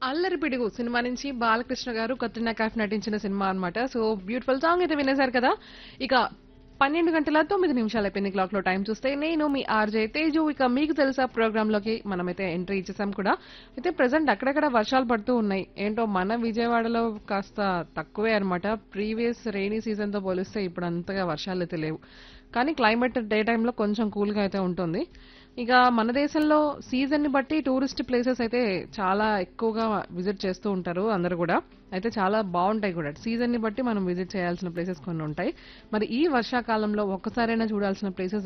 అల్లరి పిడుగు సినిమా నుంచి బాలకృష్ణ గారు కత్రినా కాఫ్ నటించిన సినిమా అన్నమాట సో బ్యూటిఫుల్ సాంగ్ అయితే వినేశారు కదా ఇక పన్నెండు గంటల తొమ్మిది నిమిషాలు అయిపోయింది క్లాక్ లో టైం చూస్తే నేను మీ ఆర్జే తేజు ఇక మీకు తెలుసా ప్రోగ్రామ్ లోకి మనమైతే ఎంట్రీ ఇచ్చేసాం కూడా అయితే ప్రెసెంట్ అక్కడక్కడ వర్షాలు పడుతూ ఉన్నాయి ఏంటో మన విజయవాడలో కాస్త తక్కువే అన్నమాట ప్రీవియస్ రెయినీ సీజన్ తో పోలిస్తే ఇప్పుడు అంతగా వర్షాలు అయితే లేవు కానీ క్లైమేట్ డే టైంలో కొంచెం కూల్గా అయితే ఉంటుంది ఇక మన దేశంలో సీజన్ ని బట్టి టూరిస్ట్ ప్లేసెస్ అయితే చాలా ఎక్కువగా విజిట్ చేస్తూ ఉంటారు అందరు కూడా అయితే చాలా బాగుంటాయి కూడా సీజన్ ని బట్టి మనం విజిట్ చేయాల్సిన ప్లేసెస్ కొన్ని ఉంటాయి మరి ఈ వర్షాకాలంలో ఒక్కసారైనా చూడాల్సిన ప్లేసెస్